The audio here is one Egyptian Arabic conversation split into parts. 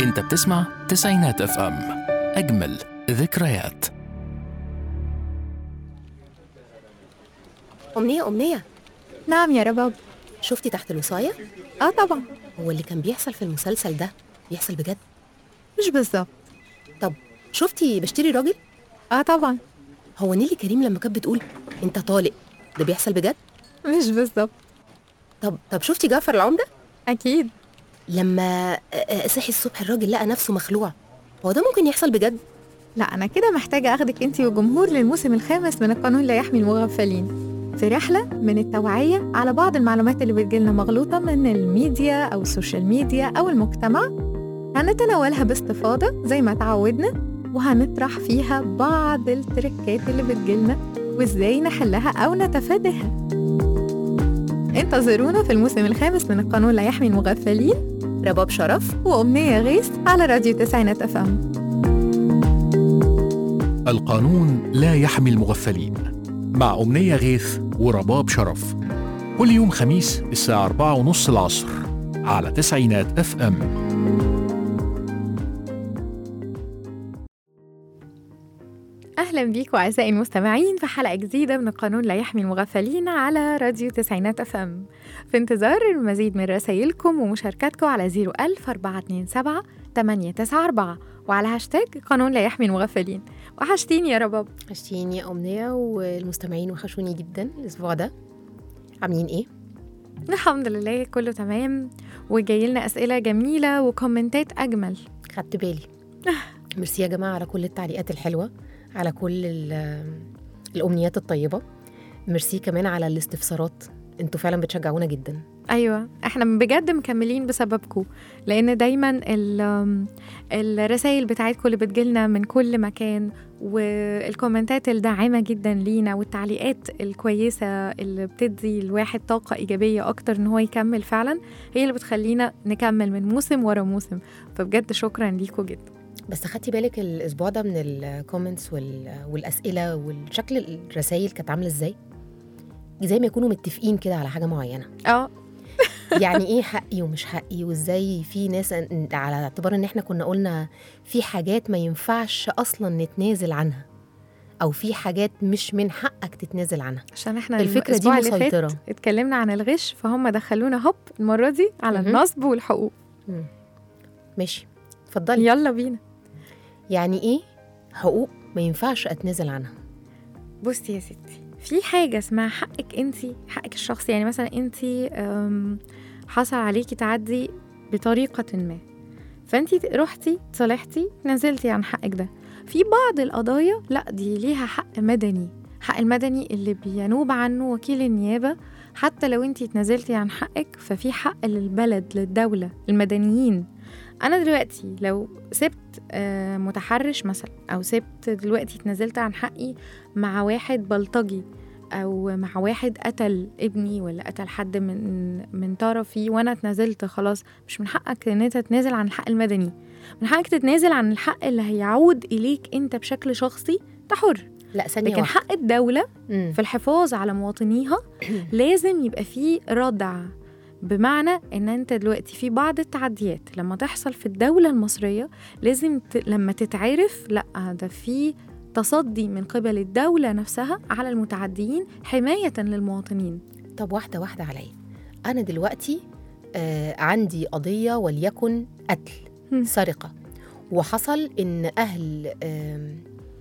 انت بتسمع تسعينات اف ام اجمل ذكريات أمنية أمنية نعم يا رباب شفتي تحت الوصاية؟ اه طبعا هو اللي كان بيحصل في المسلسل ده بيحصل بجد؟ مش بالظبط طب شفتي بشتري راجل؟ اه طبعا هو نيلي كريم لما كانت بتقول أنت طالق ده بيحصل بجد؟ مش بالظبط طب طب شفتي جعفر العمدة؟ اكيد لما آه، آه، صحي الصبح الراجل لقى نفسه مخلوع هو ده ممكن يحصل بجد؟ لا انا كده محتاجه اخدك انت والجمهور للموسم الخامس من القانون لا يحمي المغفلين في رحلة من التوعية على بعض المعلومات اللي بتجيلنا مغلوطة من الميديا أو السوشيال ميديا أو المجتمع هنتناولها باستفاضة زي ما تعودنا وهنطرح فيها بعض التركات اللي بتجيلنا وإزاي نحلها أو نتفاداها انتظرونا في الموسم الخامس من القانون لا يحمي المغفلين رباب شرف وأمنية غيث على راديو تسعينات أف أم القانون لا يحمي المغفلين مع أمنية غيث ورباب شرف كل يوم خميس الساعة أربعة ونص العصر على تسعينات اف ام أهلا بيكم أعزائي المستمعين في حلقة جديدة من القانون لا يحمي المغفلين على راديو تسعينات أف أم في انتظار المزيد من رسائلكم ومشاركاتكم على 01000 427 894 وعلى هاشتاج قانون لا يحمي المغفلين وحشتيني يا رباب عشتيني يا أمنية والمستمعين وحشوني جدا الأسبوع ده عاملين إيه؟ الحمد لله كله تمام وجاي لنا أسئلة جميلة وكومنتات أجمل خدت بالي ميرسي يا جماعة على كل التعليقات الحلوة على كل ال- الأمنيات الطيبة ميرسي كمان على الاستفسارات انتوا فعلا بتشجعونا جدا ايوه احنا بجد مكملين بسببكم لان دايما ال- الرسائل بتاعتكم اللي بتجيلنا من كل مكان والكومنتات الداعمه جدا لينا والتعليقات الكويسه اللي بتدي الواحد طاقه ايجابيه اكتر ان هو يكمل فعلا هي اللي بتخلينا نكمل من موسم ورا موسم فبجد شكرا ليكم جدا بس خدتي بالك الأسبوع ده من الكومنتس وال- والأسئلة والشكل الرسائل كانت عاملة ازاي؟ زي ما يكونوا متفقين كده على حاجة معينة اه يعني ايه حقي ومش حقي وازاي في ناس أن- على اعتبار ان احنا كنا قلنا في حاجات ما ينفعش اصلا نتنازل عنها او في حاجات مش من حقك تتنازل عنها عشان احنا الفكرة دي الأسبوع اللي فات مسيطرة. اتكلمنا عن الغش فهم دخلونا هوب المره دي على مهم. النصب والحقوق مم. ماشي اتفضلي يلا بينا يعني ايه حقوق ما ينفعش اتنازل عنها بصي يا ستي في حاجة اسمها حقك انتي حقك الشخصي يعني مثلا انتي أم، حصل عليكي تعدي بطريقة ما فانتي رحتي صالحتي نزلتي عن حقك ده في بعض القضايا لا دي ليها حق مدني حق المدني اللي بينوب عنه وكيل النيابة حتى لو انتي اتنازلتي عن حقك ففي حق للبلد للدولة المدنيين انا دلوقتي لو سبت آه، متحرش مثلا او سبت دلوقتي اتنازلت عن حقي مع واحد بلطجي او مع واحد قتل ابني ولا قتل حد من من طرفي وانا اتنازلت خلاص مش من حقك ان انت تتنازل عن الحق المدني من حقك تتنازل عن الحق اللي هيعود اليك انت بشكل شخصي انت حر لا ثانيه لكن واحدة. حق الدوله مم. في الحفاظ على مواطنيها لازم يبقى فيه ردع بمعنى ان انت دلوقتي في بعض التعديات لما تحصل في الدولة المصرية لازم ت... لما تتعرف لا ده في تصدي من قبل الدولة نفسها على المتعديين حماية للمواطنين طب واحده واحده عليا انا دلوقتي آه عندي قضيه وليكن قتل هم. سرقه وحصل ان اهل آم،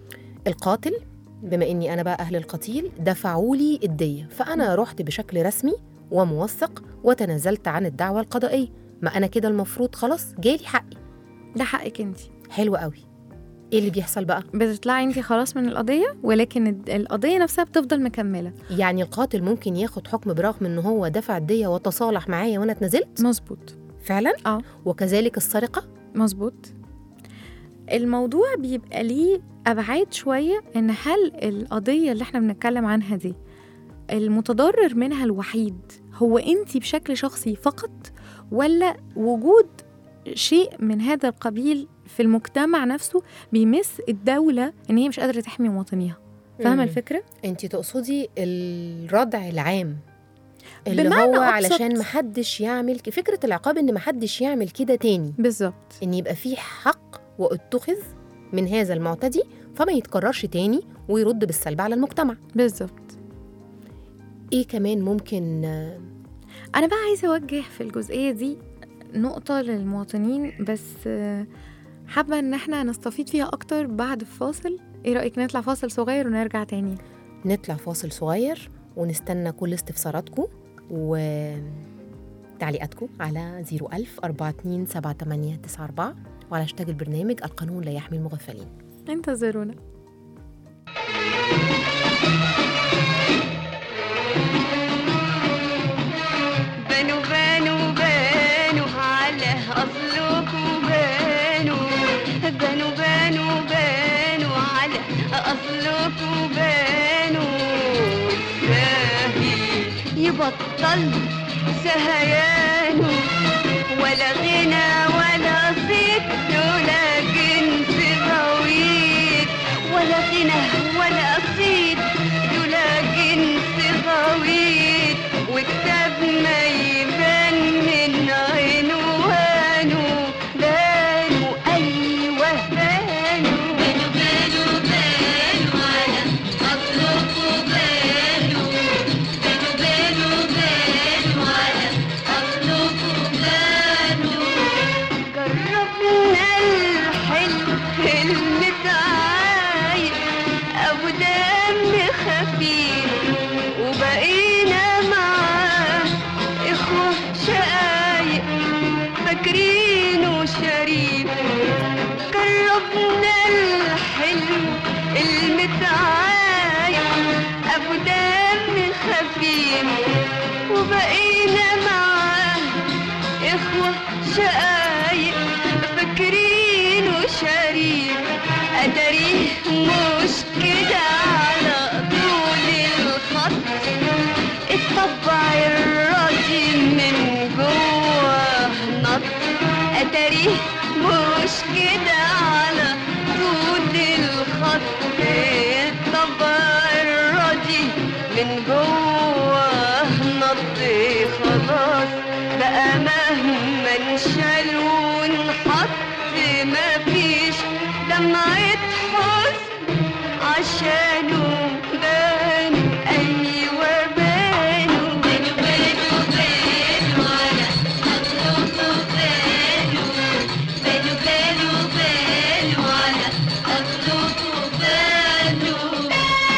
القاتل بما اني انا بقى اهل القتيل دفعوا لي الديه فانا رحت بشكل رسمي وموثق وتنازلت عن الدعوه القضائيه ما انا كده المفروض خلاص جالي حقي ده حقك انت حلو قوي ايه اللي بيحصل بقى بتطلعي انت خلاص من القضية ولكن الد- القضية نفسها بتفضل مكملة يعني القاتل ممكن ياخد حكم برغم ان هو دفع الديه وتصالح معايا وانا اتنازلت مظبوط فعلا اه وكذلك السرقه مظبوط الموضوع بيبقى ليه أبعاد شوية إن هل القضية اللي احنا بنتكلم عنها دي المتضرر منها الوحيد هو أنت بشكل شخصي فقط ولا وجود شيء من هذا القبيل في المجتمع نفسه بيمس الدولة إن هي مش قادرة تحمي مواطنيها فاهمة مم. الفكرة؟ انت تقصدي الردع العام اللي بمعنى هو أبسط. علشان محدش يعمل ك- فكره العقاب ان محدش يعمل كده تاني بالظبط ان يبقى في حق واتخذ من هذا المعتدي فما يتكررش تاني ويرد بالسلب على المجتمع بالظبط ايه كمان ممكن آه، انا بقى عايزه اوجه في الجزئيه دي نقطه للمواطنين بس آه، حابه ان احنا نستفيد فيها اكتر بعد الفاصل ايه رايك نطلع فاصل صغير ونرجع تاني نطلع فاصل صغير ونستنى كل استفساراتكم وتعليقاتكم على 01000 42 78 94 وعلى هاشتاج البرنامج القانون لا يحمي المغفلين انتظرونا بانوا بانوا بانوا على أصلكم بانوا بانوا بانوا بانوا على أصلكم بانوا ساهي يبطل سهيانه ولا غنى ولا صيت ولا جنس غويط ولا غنى ولا صيت ولا جنس غويط وكتاب ما يبان من عنوانه بانوا ايوه بانوا بانوا بانوا بانوا على اصلكم بانوا بانوا بانوا بانوا على اصلكم بانوا جربنا الحلم المتعايق ابو دم خفيف وبقينا معاه اخوة شقايق فاكرينه شريف جربنا الحلم المتعايق ابو دم خفيف وبقينا معاه اخوة شقايق فاكرينه شريف اتاريه مش كده على طول الخط الطبع الراضي من جوه نط اتاريه مش كده على طول الخط الطبع الراضي من جوه نط خلاص بقى مهما انشال ونحط مفيش دمعة حزن عشانه بانوا أيوة بانوا بانوا بانوا بانوا على أصلكم بانوا بانوا بانوا بانوا على أصلكم بانوا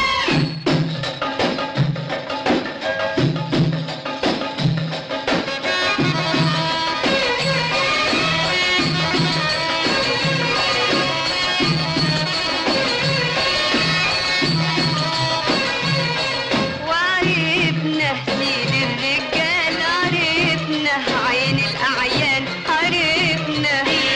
وعرفنا سيد الرجال عرفنا عين الأعيان عرفنا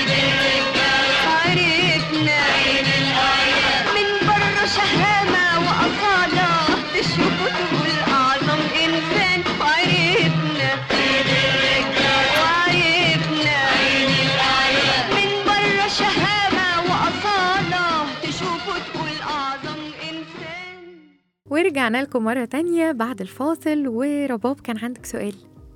عرفنا من بره شهامة وأصالة تشوفوا تقول أعظم إنسان وعرفنا وعرفنا من بره شهامة وأصالة تشوفوا تقول أعظم إنسان ورجعنا لكم مرة تانية بعد الفاصل ورباب كان عندك سؤال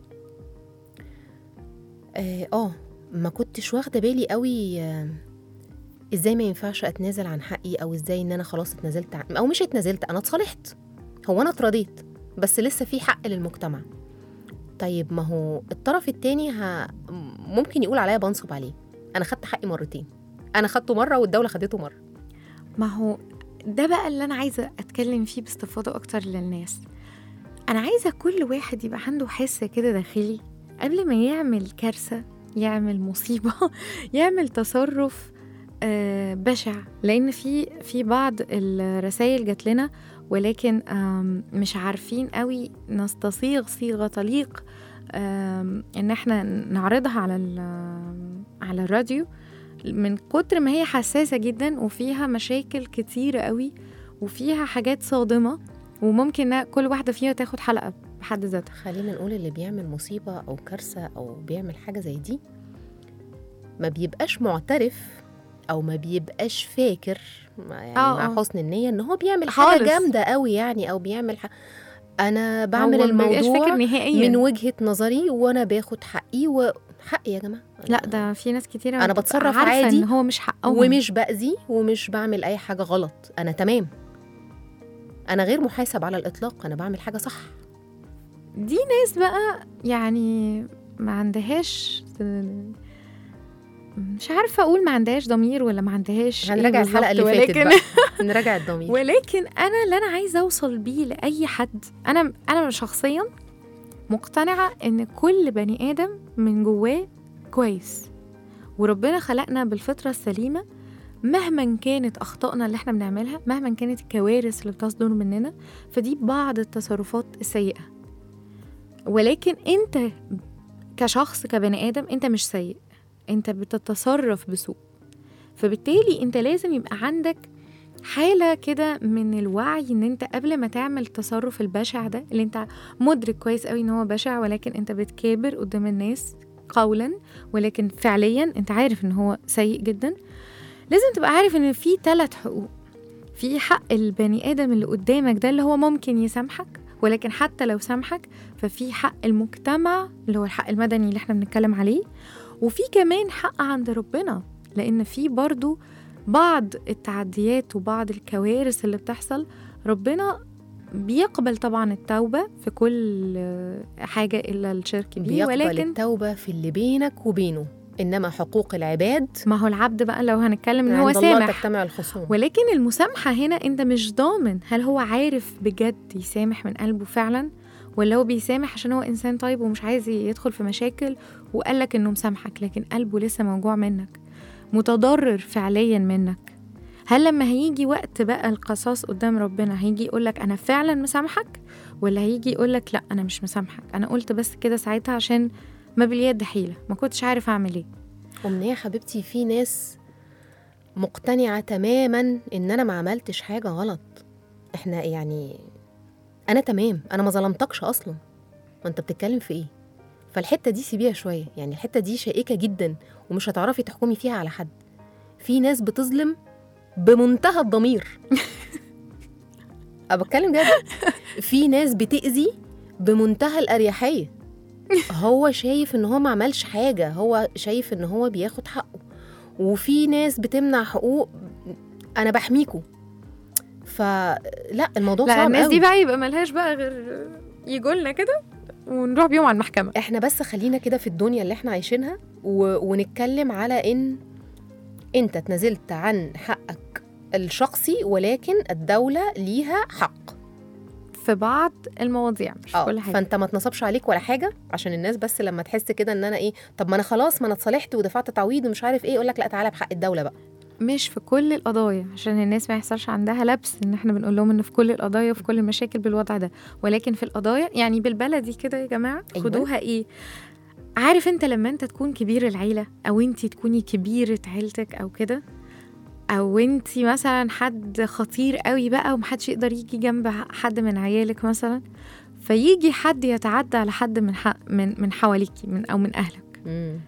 اه آه، ما كنتش واخده بالي قوي آه، ازاي ما ينفعش اتنازل عن حقي او ازاي ان انا خلاص اتنازلت عن او مش اتنازلت انا اتصالحت هو انا اتراضيت بس لسه في حق للمجتمع طيب ما هو الطرف التاني ه... ممكن يقول عليا بنصب عليه انا خدت حقي مرتين انا خدته مره والدوله خدته مره ما هو ده بقى اللي أنا عايزة أتكلم فيه باستفاضة أكتر للناس أنا عايزة كل واحد يبقى عنده حس كده داخلي قبل ما يعمل كارثة يعمل مصيبة يعمل تصرف آه، بشع لأن في في بعض الرسائل جات لنا ولكن آم، مش عارفين قوي نستصيغ صيغة تليق آم، إن احنا نعرضها على ال- على الراديو من كتر ما هي حساسة جدا وفيها مشاكل كتيرة قوي وفيها حاجات صادمة وممكن كل واحدة فيها تاخد حلقة بحد ذاتها خلينا نقول اللي بيعمل مصيبه او كارثه او بيعمل حاجه زي دي ما بيبقاش معترف او ما بيبقاش فاكر مع- يعني آه، مع آه. حسن النية ان هو بيعمل حاجة خالص. جامدة قوي يعني او بيعمل ح... انا بعمل هو ما بيبقاش فاكر الموضوع نهائيا من وجهه نظري وانا باخد حقي وحقي يا جماعه لا ده في ناس كتيرة أنا بتبقى بتصرف عارفة عادي ان هو مش حقهم ومش باذي ومش بعمل اي حاجه غلط انا تمام انا غير محاسب على الاطلاق انا بعمل حاجه صح دي ناس بقى يعني ما عندهاش مش عارفة أقول ما عندهاش ضمير ولا ما عندهاش إيه هنراجع الحلقه اللي بالظبط، فاتت ولكن بقى نراجع الضمير ولكن أنا اللي أنا عايزة أوصل بيه لأي حد أنا أنا شخصيا مقتنعة إن كل بني آدم من جواه كويس وربنا خلقنا بالفطرة السليمة مهما كانت أخطائنا اللي احنا بنعملها مهما كانت الكوارث اللي بتصدر مننا فدي بعض التصرفات السيئة ولكن انت كشخص كبني آدم انت مش سيء انت بتتصرف بسوء فبالتالي انت لازم يبقى عندك حالة كده من الوعي ان انت قبل ما تعمل التصرف البشع ده اللي انت مدرك كويس قوي ان هو بشع ولكن انت بتكابر قدام الناس قولا ولكن فعليا انت عارف ان هو سيء جدا لازم تبقى عارف ان في ثلاث حقوق في حق البني ادم اللي قدامك ده اللي هو ممكن يسامحك ولكن حتى لو سامحك ففي حق المجتمع اللي هو الحق المدني اللي احنا بنتكلم عليه وفي كمان حق عند ربنا لان في برضو بعض التعديات وبعض الكوارث اللي بتحصل ربنا بيقبل طبعا التوبة في كل حاجة إلا الشرك بيه بيقبل ولكن التوبه في اللي بينك وبينه انما حقوق العباد ما هو العبد بقى لو هنتكلم إن هو عند الله سامح تجتمع الخصوم ولكن المسامحة هنا أنت مش ضامن هل هو عارف بجد يسامح من قلبه فعلا ولا هو بيسامح عشان هو إنسان طيب ومش عايز يدخل في مشاكل وقالك إنه مسامحك لكن قلبه لسه موجوع منك متضرر فعليا منك هل لما هيجي وقت بقى القصاص قدام ربنا هيجي يقولك أنا فعلا مسامحك ولا هيجي يقولك لا أنا مش مسامحك أنا قلت بس كده ساعتها عشان ما باليد حيلة ما كنتش عارف أعمل إيه أمنية حبيبتي في ناس مقتنعة تماما إن أنا ما عملتش حاجة غلط إحنا يعني أنا تمام أنا ما ظلمتكش أصلا ما أنت بتتكلم في إيه فالحتة دي سيبيها شوية يعني الحتة دي شائكة جدا ومش هتعرفي تحكمي فيها على حد في ناس بتظلم بمنتهى الضمير أنا بتكلم جد في ناس بتأذي بمنتهى الأريحية هو شايف ان هو ما عملش حاجة هو شايف ان هو بياخد حقه وفي ناس بتمنع حقوق انا بحميكوا فلا الموضوع لا صعب الناس قوي. دي بقى يبقى ملهاش بقى غير يجولنا كده ونروح بيهم على المحكمة احنا بس خلينا كده في الدنيا اللي احنا عايشينها و... ونتكلم على ان انت تنازلت عن حقك الشخصي ولكن الدولة ليها حق في بعض المواضيع مش في اه كل حاجة فانت ما تنصبش عليك ولا حاجه عشان الناس بس لما تحس كده ان انا ايه طب ما انا خلاص ما انا اتصالحت ودفعت تعويض ومش عارف ايه يقول لك لا تعالى بحق الدوله بقى مش في كل القضايا عشان الناس ما يحصلش عندها لبس ان احنا بنقول لهم ان في كل القضايا وفي كل المشاكل بالوضع ده ولكن في القضايا يعني بالبلدي كده يا جماعه أيوة. خدوها ايه عارف انت لما انت تكون كبير العيله او انت تكوني كبيره عيلتك او كده او انت مثلا حد خطير قوي بقى ومحدش يقدر يجي جنب حد من عيالك مثلا فيجي حد يتعدى على حد من ح... من من حواليكي من او من اهلك امم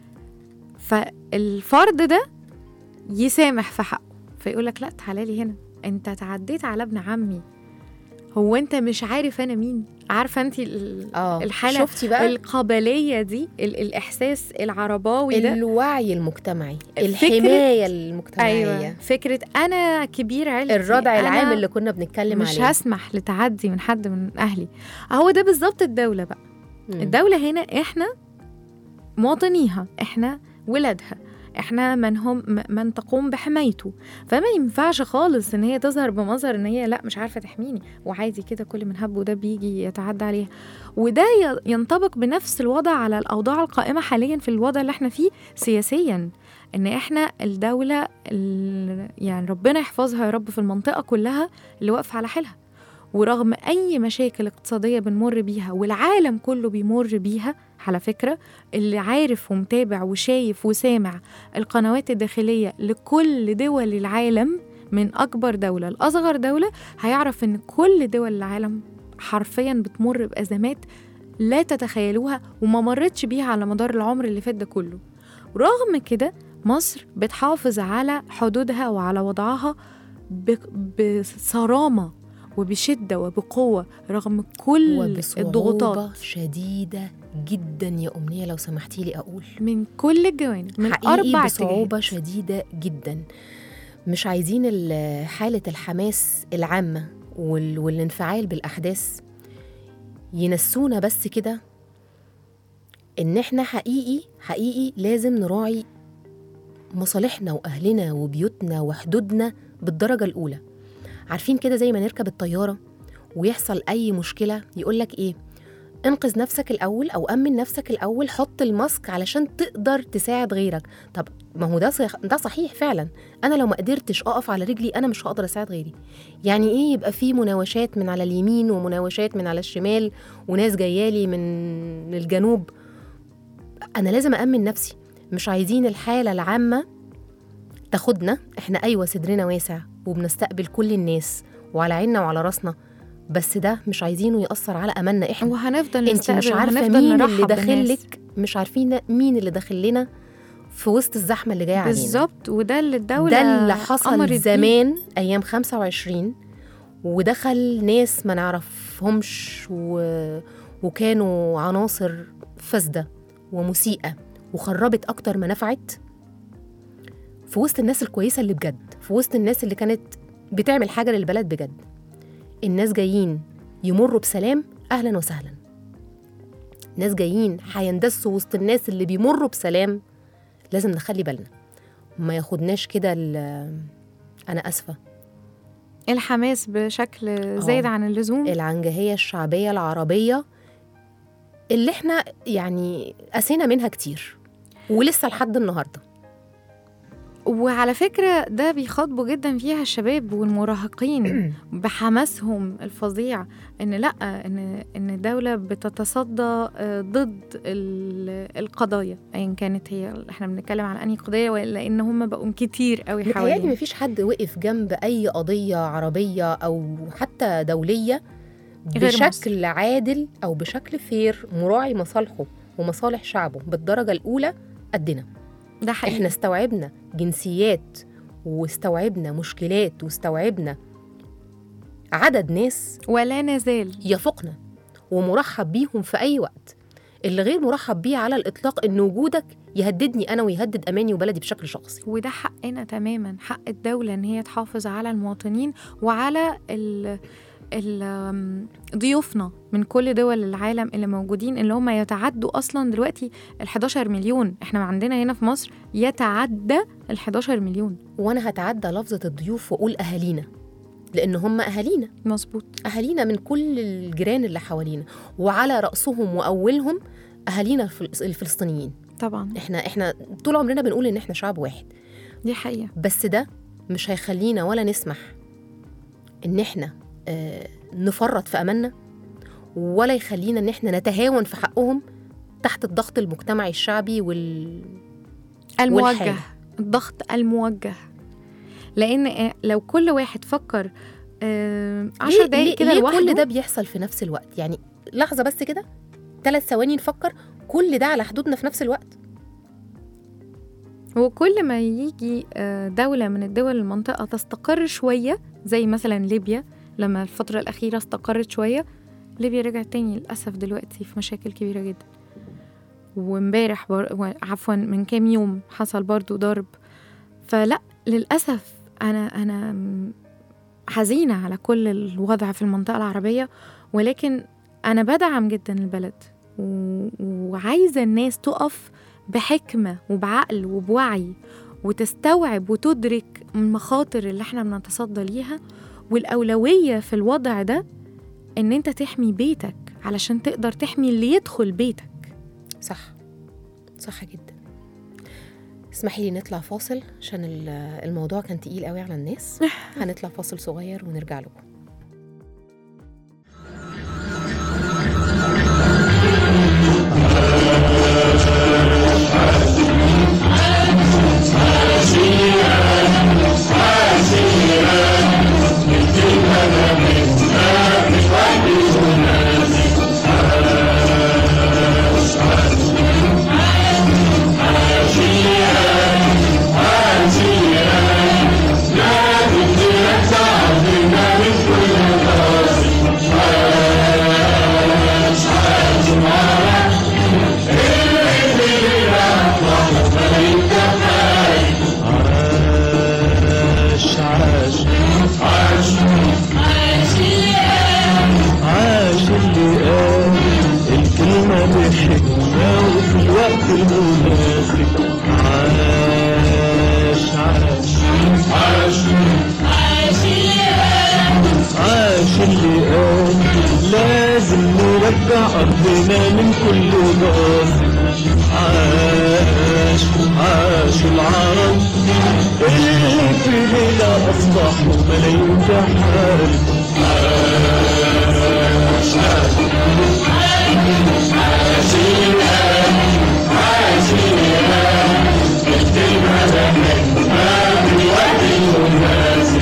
فالفرد ده يسامح في حقه فيقول لك لا تعالى لي هنا انت تعديت على ابن عمي هو انت مش عارف انا مين عارفه انت ال- اه الحالة شفتي بقى القبليه دي ال- الاحساس العرباوي ده الوعي المجتمعي فكرة- الحمايه المجتمعيه ايوه فكره انا كبير عيلتي الردع أنا العام اللي كنا بنتكلم مش عليه هسمح لتعدي من حد من اهلي هو ده بالظبط الدوله بقى مم. الدولة هنا إحنا مواطنيها إحنا ولادها إحنا من هم م- من تقوم بحمايته فما ينفعش خالص إن هي تظهر بمظهر إن هي لا مش عارفة تحميني وعادي كده كل من هب وده بيجي يتعدى عليها وده ي- ينطبق بنفس الوضع على الأوضاع القائمة حاليا في الوضع اللي إحنا فيه سياسيا إن إحنا الدولة ال- يعني ربنا يحفظها يا رب في المنطقة كلها اللي واقفة على حيلها ورغم أي مشاكل اقتصادية بنمر بيها والعالم كله بيمر بيها على فكرة اللي عارف ومتابع وشايف وسامع القنوات الداخلية لكل دول العالم من أكبر دولة لأصغر دولة هيعرف إن كل دول العالم حرفيا بتمر بأزمات لا تتخيلوها وما مرتش بيها على مدار العمر اللي فات ده كله رغم كده مصر بتحافظ على حدودها وعلى وضعها ب- بصرامة وبشده وبقوه رغم كل الضغوطات وبصعوبة شديدة جدا يا أمنية لو سمحتي لي أقول من كل الجوانب من حقيقي اربع بصعوبة اتجاهات شديدة جدا مش عايزين ال- حالة الحماس العامة وال- والانفعال بالأحداث ينسونا بس كده إن إحنا حقيقي حقيقي لازم نراعي مصالحنا وأهلنا وبيوتنا وحدودنا بالدرجة الأولى عارفين كده زي ما نركب الطيارة ويحصل أي مشكلة يقولك إيه انقذ نفسك الأول أو أمن نفسك الأول حط الماسك علشان تقدر تساعد غيرك طب ما هو ده صح ده صحيح فعلا انا لو ما قدرتش اقف على رجلي انا مش هقدر اساعد غيري يعني ايه يبقى في مناوشات من على اليمين ومناوشات من على الشمال وناس جايالي من الجنوب انا لازم امن نفسي مش عايزين الحاله العامه تاخدنا احنا ايوه صدرنا واسع وبنستقبل كل الناس وعلى عيننا وعلى راسنا بس ده مش عايزينه يأثر على املنا احنا وهنفضل انت مش نستقبل عارفه وهنفضل مين نرحب اللي بالناس. داخلك مش عارفين مين اللي داخل لنا في وسط الزحمه اللي جايه علينا بالظبط وده اللي الدوله ده اللي حصل أمرت بيه. زمان ايام 25 ودخل ناس ما نعرفهمش و... وكانوا عناصر فاسده ومسيئه وخربت اكتر ما نفعت في وسط الناس الكويسه اللي بجد في وسط الناس اللي كانت بتعمل حاجه للبلد بجد الناس جايين يمروا بسلام اهلا وسهلا ناس جايين هيندسوا وسط الناس اللي بيمروا بسلام لازم نخلي بالنا ما ياخدناش كده ال- انا اسفه الحماس بشكل زايد آه. عن اللزوم العنجهيه الشعبيه العربيه اللي احنا يعني قسينا منها كتير ولسه لحد النهارده وعلى فكرة ده بيخاطبوا جدا فيها الشباب والمراهقين بحماسهم الفظيع ان لا ان ان الدولة بتتصدى آه، ضد ال- القضايا ايا كانت هي احنا بنتكلم عن انهي قضية ولا ان هم بقوا كتير قوي متهيألي حوالين مفيش حد وقف جنب أي قضية عربية أو حتى دولية غير مصر. بشكل عادل أو بشكل فير مراعي مصالحه ومصالح شعبه بالدرجة الأولى قدنا ده حقيقي احنا استوعبنا جنسيات واستوعبنا مشكلات واستوعبنا عدد ناس ولا نزال يفوقنا ومرحب بيهم في أي وقت اللي غير مرحب بيه على الإطلاق إن وجودك يهددني أنا ويهدد أماني وبلدي بشكل شخصي وده حقنا تماما حق الدولة إن هي تحافظ على المواطنين وعلى ال ال آم، ضيوفنا من كل دول العالم اللي موجودين اللي هم يتعدوا اصلا دلوقتي ال 11 مليون احنا عندنا هنا في مصر يتعدى ال 11 مليون وأنا هتعدى لفظة الضيوف وأقول أهالينا لأن هم أهالينا مظبوط أهالينا من كل الجيران اللي حوالينا وعلى رأسهم وأولهم أهالينا الفلس- الفلسطينيين طبعا إحنا إحنا طول عمرنا بنقول إن إحنا شعب واحد دي حقيقة بس ده مش هيخلينا ولا نسمح ان احنا آه، نفرط في املنا ولا يخلينا ان احنا نتهاون في حقهم تحت الضغط المجتمعي الشعبي وال الموجه والحالة. الضغط الموجه لان آه، لو كل واحد فكر آه، عشر ليه- دقايق ليه- كده ليه لوحده كل ده بيحصل في نفس الوقت يعني لحظه بس كده ثلاث ثواني نفكر كل ده على حدودنا في نفس الوقت هو كل ما يجي آه، دولة من الدول المنطقة تستقر شوية زي مثلا ليبيا لما الفترة الأخيرة استقرت شوية ليبيا رجعت تاني للأسف دلوقتي في مشاكل كبيرة جدا وامبارح بر... و- عفوا من كام يوم حصل برضو ضرب فلا للأسف أنا أنا م- حزينة على كل الوضع في المنطقة العربية ولكن أنا بدعم جدا البلد و... وعايزة الناس تقف بحكمة وبعقل وبوعي وتستوعب وتدرك المخاطر اللي احنا بنتصدى ليها والأولوية في الوضع ده إن أنت تحمي بيتك علشان تقدر تحمي اللي يدخل بيتك صح صح جدا اسمحي لي نطلع فاصل عشان ال- الموضوع كان تقيل قوي على الناس هنطلع فاصل صغير ونرجع لكم Yeah. الوقت المناسب عاش عاش عاش عاش اللي قال لازم نرجع أرضنا من كل غاصب عاش عاش العرب اللي في ليلة أصبحوا ملايين تحارب عاش عاش عاش الآن عاش الآن الكلمة لمن ما بالوقت المناسب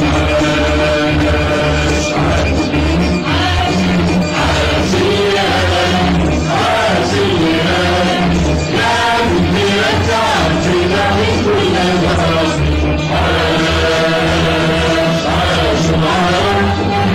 عاش عاش عاش الآن عاش الآن لازم نرجع أرضنا من كل غاصب عاش عاش العرب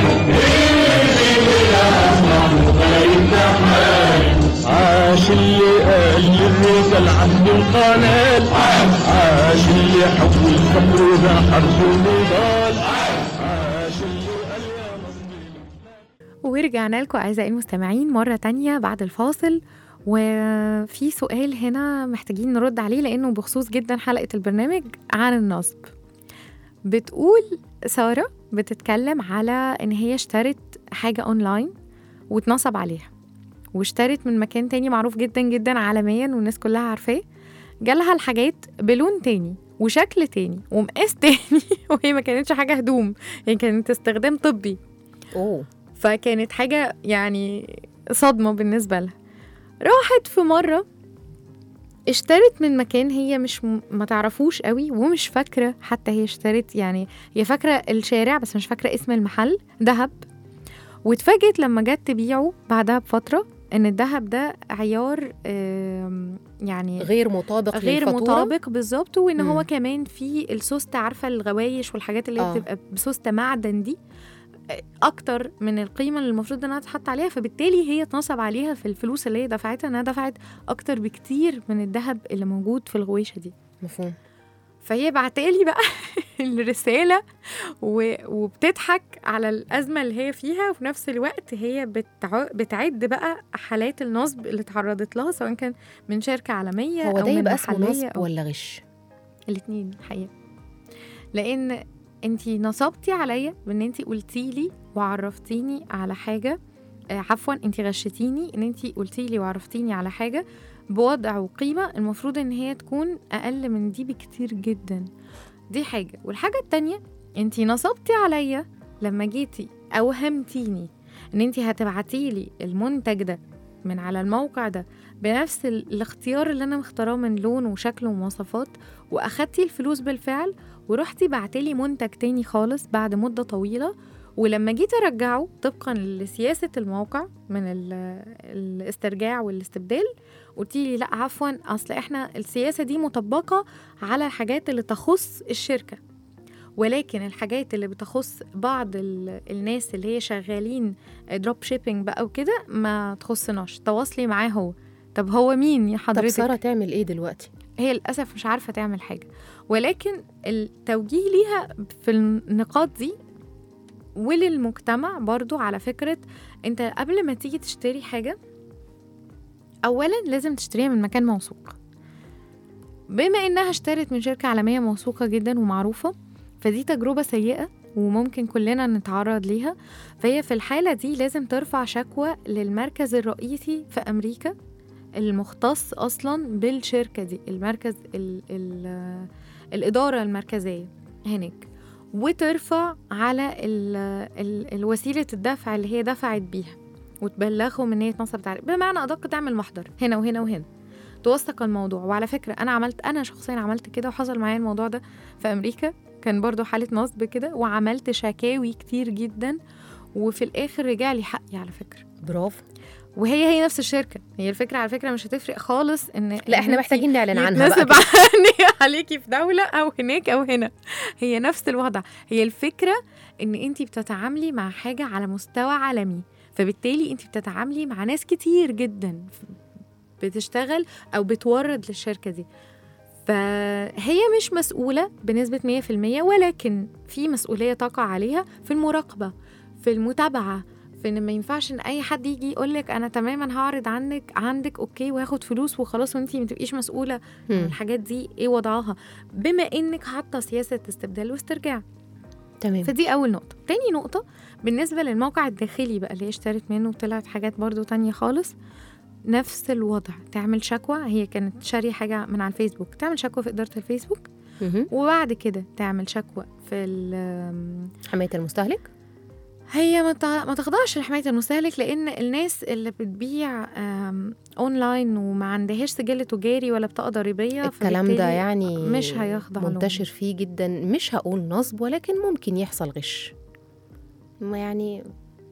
عاش اللي قال للرجال عنده القنال عاش اللي حب الخمر ده حرب ونضال عاش اللي قال يا مصري ورجعنا لكم أعزائي المستمعين مرة تانية بعد الفاصل وفي سؤال هنا محتاجين نرد عليه لأنه بخصوص جدا حلقة البرنامج عن النصب بتقول سارة بتتكلم على إن هي اشترت حاجة أونلاين واتنصب عليها واشترت من مكان تاني معروف جدا جدا عالميا والناس كلها عارفاه جالها الحاجات بلون تاني وشكل تاني ومقاس تاني وهي ما كانتش حاجة هدوم هي كانت استخدام طبي اوه فكانت حاجة يعني صدمة بالنسبة لها راحت في مرة اشترت من مكان هي مش م... ما تعرفوش قوي ومش فاكرة حتى هي اشترت يعني هي فاكرة الشارع بس مش فاكرة اسم المحل دهب واتفاجئت لما جت تبيعه بعدها بفترة ان الدهب ده عيار آم، يعني غير مطابق غير للفاتورة. مطابق بالظبط وان هو مم. كمان في السوسته عارفه الغوايش والحاجات اللي آه. آه. بتبقى بسوسته معدن دي اكتر من القيمه اللي المفروض انها تتحط عليها فبالتالي هي اتنصب عليها في الفلوس اللي هي دفعتها انها دفعت اكتر بكتير من الذهب اللي موجود في الغويشه دي مفهوم فهي بعتالي بقى الرساله و... وبتضحك على الازمه اللي هي فيها وفي نفس الوقت هي بتع... بتعد بقى حالات النصب اللي تعرضت لها سواء كان من شركه عالميه هو او ده من يبقى اسمه محلية نصب أو... ولا غش الاثنين الحقيقه لان انتي نصبتي عليا بان انتي قلتي لي وعرفتيني على حاجه آه، عفوا انتي غشتيني ان انتي قلتي لي وعرفتيني على حاجه بوضع وقيمه المفروض ان هي تكون اقل من دي بكتير جدا دي حاجه والحاجه التانية انتي نصبتي عليا لما جيتي اوهمتيني ان انتي هتبعتي لي المنتج ده من على الموقع ده بنفس ال- الاختيار اللي انا مختاراه من لون وشكل ومواصفات واخدتي الفلوس بالفعل ورحتي بعتلي منتج تاني خالص بعد مدة طويلة ولما جيت ارجعه طبقا لسياسة الموقع من ال- الاسترجاع والاستبدال قلتي لي لا عفوا اصل احنا السياسة دي مطبقة على الحاجات اللي تخص الشركة ولكن الحاجات اللي بتخص بعض ال- الناس اللي هي شغالين دروب شيبينج بقى وكده ما تخصناش تواصلي معاه هو طب هو مين يا طب حضرتك ساره تعمل ايه دلوقتي هي للأسف مش عارفة تعمل حاجة ولكن التوجيه ليها في النقاط دي وللمجتمع برضو على فكرة انت قبل ما تيجي تشتري حاجة أولا لازم تشتريها من مكان موثوق بما إنها اشترت من شركة عالمية موثوقة جدا ومعروفة فدي تجربة سيئة وممكن كلنا نتعرض ليها فهي في الحالة دي لازم ترفع شكوى للمركز الرئيسي في أمريكا المختص اصلا بالشركه دي المركز ال ال الاداره المركزيه هناك وترفع على ال ال الوسيله الدفع اللي هي دفعت بيها وتبلغهم ان هي اتنصبت عليه بمعنى ادق تعمل محضر هنا وهنا وهنا توثق الموضوع وعلى فكره انا عملت انا شخصيا عملت كده وحصل معايا الموضوع ده في امريكا كان برضو حاله نصب كده وعملت شكاوي كتير جدا وفي الاخر رجع لي حقي على فكره برافو وهي هي نفس الشركه هي الفكره على فكره مش هتفرق خالص ان لا إن احنا انتي محتاجين نعلن عنها بقى يتناسب كده. عني عليكي في دوله او هناك او هنا هي نفس الوضع هي الفكره ان انت بتتعاملي مع حاجه على مستوى عالمي فبالتالي انت بتتعاملي مع ناس كتير جدا بتشتغل او بتورد للشركه دي فهي مش مسؤولة بنسبة 100% ولكن في مسؤولية تقع عليها في المراقبة في المتابعة في ان ما ينفعش ان اي حد يجي يقول لك انا تماما هعرض عنك عندك اوكي وهاخد فلوس وخلاص وانتي ما تبقيش مسؤوله عن مم. الحاجات دي ايه وضعها بما انك حاطه سياسه استبدال واسترجاع تمام فدي اول نقطه تاني نقطه بالنسبه للموقع الداخلي بقى اللي هي اشترت منه وطلعت حاجات برضو تانية خالص نفس الوضع تعمل شكوى هي كانت شارية حاجة من على الفيسبوك تعمل شكوى في إدارة الفيسبوك مهم. وبعد كده تعمل شكوى في ال- حمايه المستهلك هي ما تع- ما تخضعش لحمايه المستهلك لان الناس اللي بتبيع آم، اونلاين وما عندهاش سجل تجاري ولا بطاقه ضريبيه الكلام ده فبالتالي يعني مش هيخضع لهم. منتشر فيه جدا مش هقول نصب ولكن ممكن يحصل غش ما يعني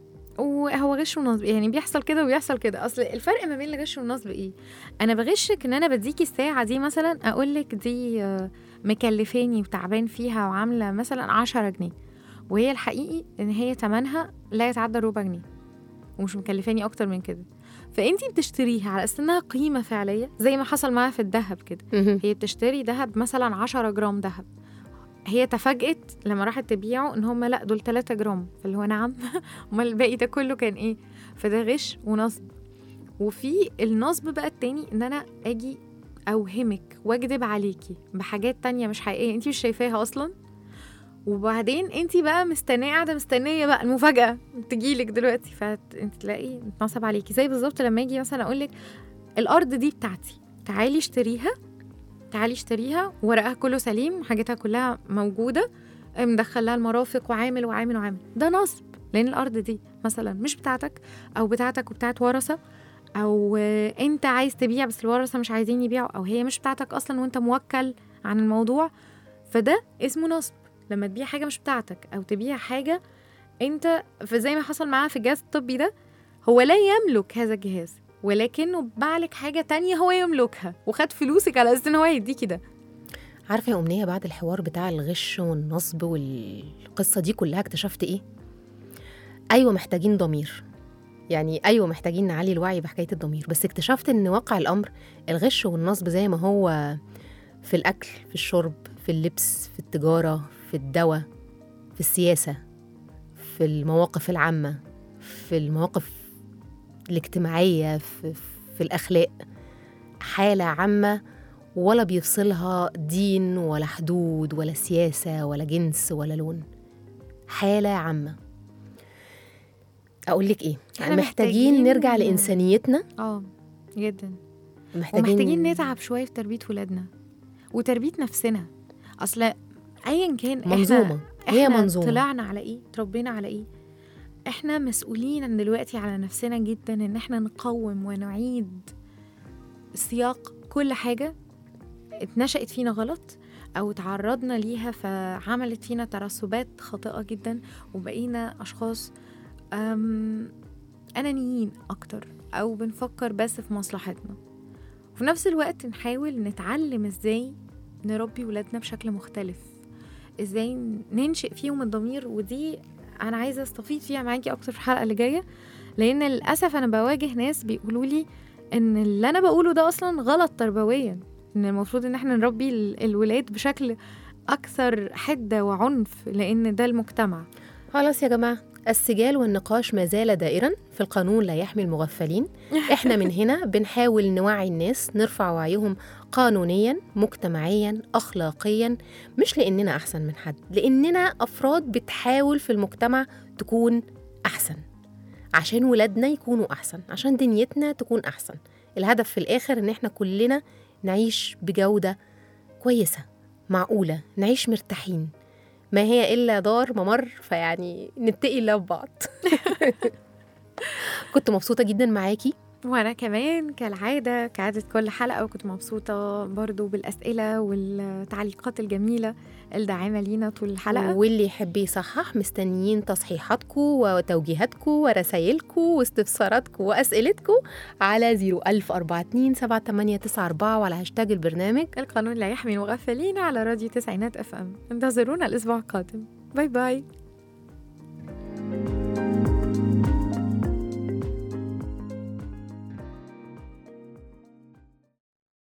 وهو غش ونصب يعني بيحصل كده وبيحصل كده اصل الفرق ما بين الغش والنصب ايه انا بغشك ان انا بديكي الساعه دي مثلا اقول لك دي آه، مكلفاني وتعبان فيها وعامله مثلا 10 جنيه وهي الحقيقي ان هي تمنها لا يتعدى ربع جنيه ومش مكلفاني اكتر من كده فانتي بتشتريها على اساس انها قيمه فعليه زي ما حصل معاها في الذهب كده مهم. هي بتشتري ذهب مثلا 10 جرام ذهب هي تفاجئت لما راحت تبيعه ان هم لا دول 3 جرام فاللي هو نعم امال الباقي ده كله كان ايه فده غش ونصب وفي النصب بقى التاني ان انا اجي اوهمك واكذب عليكي بحاجات تانية مش حقيقيه انت مش شايفاها اصلا وبعدين انت بقى مستنيه قاعده مستنيه بقى المفاجاه تجيلك دلوقتي فانت تلاقي اتنصب عليكي زي بالظبط لما اجي مثلا اقول لك الارض دي بتاعتي تعالي اشتريها تعالي اشتريها ورقها كله سليم حاجتها كلها موجوده مدخل لها المرافق وعامل وعامل وعامل ده نصب لان الارض دي مثلا مش بتاعتك او بتاعتك وبتاعت ورثه او آه، انت عايز تبيع بس الورثه مش عايزين يبيعوا او هي مش بتاعتك اصلا وانت موكل عن الموضوع فده اسمه نصب لما تبيع حاجه مش بتاعتك او تبيع حاجه انت فزي ما حصل معاها في الجهاز الطبي ده هو لا يملك هذا الجهاز ولكنه باع لك حاجه تانية هو يملكها وخد فلوسك على اساس ان هو يديكي ده عارفه يا امنيه بعد الحوار بتاع الغش والنصب والقصه دي كلها اكتشفت ايه ايوه محتاجين ضمير يعني ايوه محتاجين نعلي الوعي بحكايه الضمير بس اكتشفت ان واقع الامر الغش والنصب زي ما هو في الاكل في الشرب في اللبس في التجاره في الدواء في السياسه في المواقف العامه في المواقف الاجتماعيه في, في الاخلاق حاله عامه ولا بيفصلها دين ولا حدود ولا سياسة ولا جنس ولا لون حالة عامة أقول لك إيه إحنا محتاجين محتاجين- نرجع لإنسانيتنا اه جدا محتاجين ومحتاجين نتعب شويه في تربيه ولادنا وتربيه نفسنا اصل ايا كان إحنا- منظومة هي إحنا منظومة طلعنا على ايه تربينا على ايه احنا مسؤولين دلوقتي على نفسنا جدا ان احنا نقوم ونعيد سياق كل حاجه اتنشأت فينا غلط او تعرضنا ليها فعملت فينا ترسبات خاطئه جدا وبقينا اشخاص أم انانيين اكتر او بنفكر بس في مصلحتنا وفي نفس الوقت نحاول نتعلم ازاي نربي ولادنا بشكل مختلف ازاي ننشئ فيهم الضمير ودي انا عايزه استفيد فيها معاكي اكتر في الحلقه اللي جايه لان للاسف انا بواجه ناس بيقولوا لي ان اللي انا بقوله ده اصلا غلط تربويا ان المفروض ان احنا نربي ال- الولاد بشكل اكثر حده وعنف لان ده المجتمع خلاص يا جماعة السجال والنقاش ما زال دائرا في القانون لا يحمي المغفلين احنا من هنا بنحاول نوعي الناس نرفع وعيهم قانونيا مجتمعيا اخلاقيا مش لاننا احسن من حد لاننا افراد بتحاول في المجتمع تكون احسن عشان ولادنا يكونوا احسن عشان دنيتنا تكون احسن الهدف في الاخر ان احنا كلنا نعيش بجودة كويسة معقولة نعيش مرتاحين ما هي إلا دار ممر فيعني نتقي الله ببعض كنت مبسوطة جدا معاكي وانا كمان كالعاده كعاده كل حلقه وكنت مبسوطه برضو بالاسئله والتعليقات الجميله الداعمه لينا طول الحلقه واللي يحب يصحح مستنيين تصحيحاتكم وتوجيهاتكم ورسايلكم واستفساراتكم وأسئلتكم على 01042 وعلى هاشتاج البرنامج القانون لا يحمي المغفلين على راديو تسعينات اف ام انتظرونا الاسبوع القادم باي باي